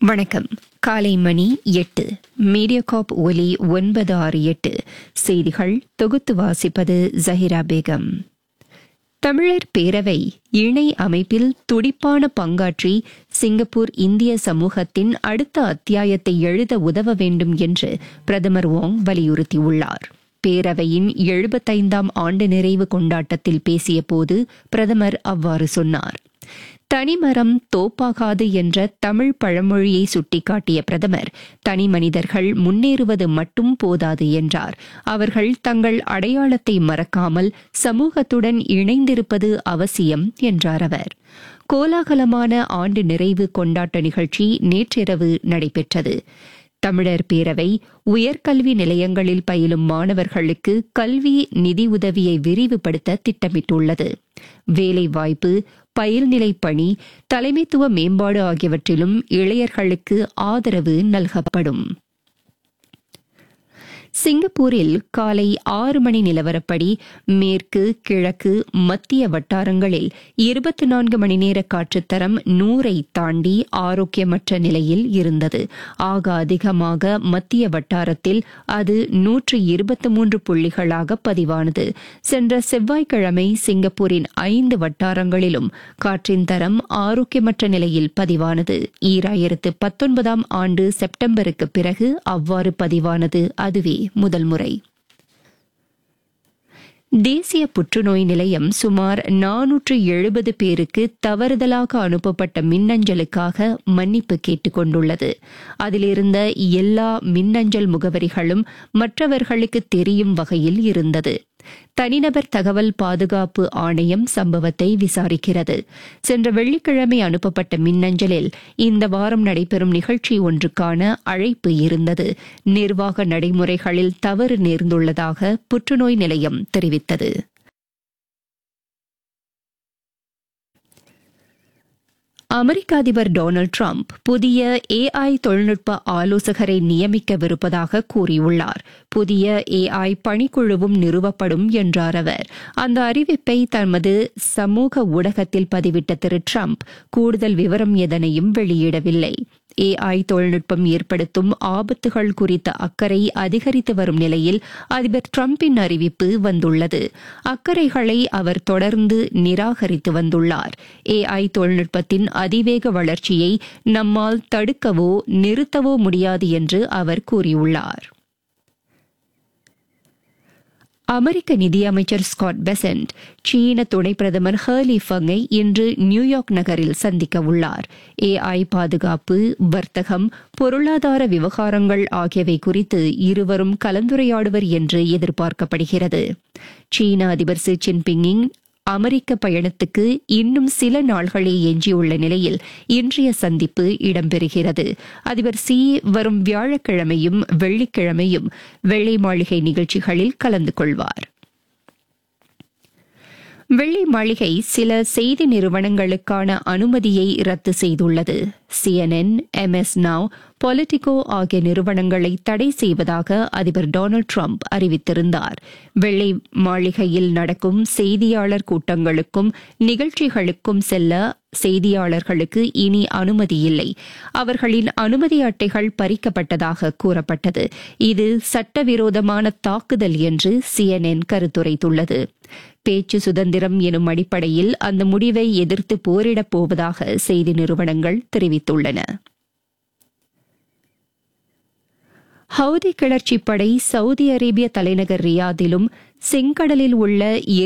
வணக்கம் காலை மணி எட்டு மீடியாகாப் ஒலி ஒன்பது ஆறு எட்டு செய்திகள் தொகுத்து வாசிப்பது ஜஹிரா பேகம் தமிழர் பேரவை இணை அமைப்பில் துடிப்பான பங்காற்றி சிங்கப்பூர் இந்திய சமூகத்தின் அடுத்த அத்தியாயத்தை எழுத உதவ வேண்டும் என்று பிரதமர் வாங் வலியுறுத்தியுள்ளார் பேரவையின் எழுபத்தைந்தாம் ஆண்டு நிறைவு கொண்டாட்டத்தில் பேசியபோது பிரதமர் அவ்வாறு சொன்னார் தனிமரம் தோப்பாகாது என்ற தமிழ் பழமொழியை சுட்டிக்காட்டிய பிரதமர் தனி மனிதர்கள் முன்னேறுவது மட்டும் போதாது என்றார் அவர்கள் தங்கள் அடையாளத்தை மறக்காமல் சமூகத்துடன் இணைந்திருப்பது அவசியம் என்றார் அவர் கோலாகலமான ஆண்டு நிறைவு கொண்டாட்ட நிகழ்ச்சி நேற்றிரவு நடைபெற்றது தமிழர் பேரவை உயர்கல்வி நிலையங்களில் பயிலும் மாணவர்களுக்கு கல்வி நிதியுதவியை விரிவுபடுத்த திட்டமிட்டுள்ளது வேலைவாய்ப்பு பயிர்நிலை பணி தலைமைத்துவ மேம்பாடு ஆகியவற்றிலும் இளையர்களுக்கு ஆதரவு நல்கப்படும் சிங்கப்பூரில் காலை ஆறு மணி நிலவரப்படி மேற்கு கிழக்கு மத்திய வட்டாரங்களில் இருபத்தி நான்கு மணி நேர காற்றுத்தரம் நூறை தாண்டி ஆரோக்கியமற்ற நிலையில் இருந்தது ஆக அதிகமாக மத்திய வட்டாரத்தில் அது நூற்று இருபத்தி மூன்று புள்ளிகளாக பதிவானது சென்ற செவ்வாய்க்கிழமை சிங்கப்பூரின் ஐந்து வட்டாரங்களிலும் காற்றின் தரம் ஆரோக்கியமற்ற நிலையில் பதிவானது ஈராயிரத்து பத்தொன்பதாம் ஆண்டு செப்டம்பருக்கு பிறகு அவ்வாறு பதிவானது அதுவே முதல் முறை தேசிய புற்றுநோய் நிலையம் சுமார் நானூற்று எழுபது பேருக்கு தவறுதலாக அனுப்பப்பட்ட மின்னஞ்சலுக்காக மன்னிப்பு கேட்டுக் கொண்டுள்ளது அதிலிருந்த எல்லா மின்னஞ்சல் முகவரிகளும் மற்றவர்களுக்கு தெரியும் வகையில் இருந்தது தனிநபர் தகவல் பாதுகாப்பு ஆணையம் சம்பவத்தை விசாரிக்கிறது சென்ற வெள்ளிக்கிழமை அனுப்பப்பட்ட மின்னஞ்சலில் இந்த வாரம் நடைபெறும் நிகழ்ச்சி ஒன்றுக்கான அழைப்பு இருந்தது நிர்வாக நடைமுறைகளில் தவறு நேர்ந்துள்ளதாக புற்றுநோய் நிலையம் தெரிவித்தது அமெரிக்க அதிபர் டொனால்டு டிரம்ப் புதிய ஏஐ தொழில்நுட்ப ஆலோசகரை நியமிக்கவிருப்பதாக கூறியுள்ளார் புதிய ஏஐ பணிக்குழுவும் நிறுவப்படும் என்றார் அவர் அந்த அறிவிப்பை தமது சமூக ஊடகத்தில் பதிவிட்ட திரு டிரம்ப் கூடுதல் விவரம் எதனையும் வெளியிடவில்லை ஏஐ தொழில்நுட்பம் ஏற்படுத்தும் ஆபத்துகள் குறித்த அக்கறை அதிகரித்து வரும் நிலையில் அதிபர் டிரம்பின் அறிவிப்பு வந்துள்ளது அக்கறைகளை அவர் தொடர்ந்து நிராகரித்து வந்துள்ளார் ஏஐ தொழில்நுட்பத்தின் அதிவேக வளர்ச்சியை நம்மால் தடுக்கவோ நிறுத்தவோ முடியாது என்று அவர் கூறியுள்ளார் அமெரிக்க நிதியமைச்சர் ஸ்காட் பெசன்ட் சீன துணை பிரதமர் ஹர்லி ஃபங்கை இன்று நியூயார்க் நகரில் சந்திக்க உள்ளார் ஏஐ பாதுகாப்பு வர்த்தகம் பொருளாதார விவகாரங்கள் ஆகியவை குறித்து இருவரும் கலந்துரையாடுவர் என்று எதிர்பார்க்கப்படுகிறது சீன அதிபர் சி ஜின்பிங்கின் அமெரிக்க பயணத்துக்கு இன்னும் சில நாள்களே எஞ்சியுள்ள நிலையில் இன்றைய சந்திப்பு இடம்பெறுகிறது அதிபர் சி வரும் வியாழக்கிழமையும் வெள்ளிக்கிழமையும் வெள்ளை மாளிகை நிகழ்ச்சிகளில் கலந்து கொள்வார் வெள்ளை மாளிகை சில செய்தி நிறுவனங்களுக்கான அனுமதியை ரத்து செய்துள்ளது சிஎன்என் எம்எஸ் நாவ் பொலிட்டிகோ ஆகிய நிறுவனங்களை தடை செய்வதாக அதிபர் டொனால்டு டிரம்ப் அறிவித்திருந்தார் வெள்ளை மாளிகையில் நடக்கும் செய்தியாளர் கூட்டங்களுக்கும் நிகழ்ச்சிகளுக்கும் செல்ல செய்தியாளர்களுக்கு இனி அனுமதி இல்லை அவர்களின் அனுமதி அட்டைகள் பறிக்கப்பட்டதாக கூறப்பட்டது இது சட்டவிரோதமான தாக்குதல் என்று சிஎன்என் கருத்துரைத்துள்ளது பேச்சு சுதந்திரம் எனும் அடிப்படையில் அந்த முடிவை எதிர்த்து போரிடப் போவதாக செய்தி நிறுவனங்கள் தெரிவித்துள்ளன ஹவுதி கிளர்ச்சிப் படை சவுதி அரேபிய தலைநகர் ரியாதிலும் செங்கடலில் உள்ள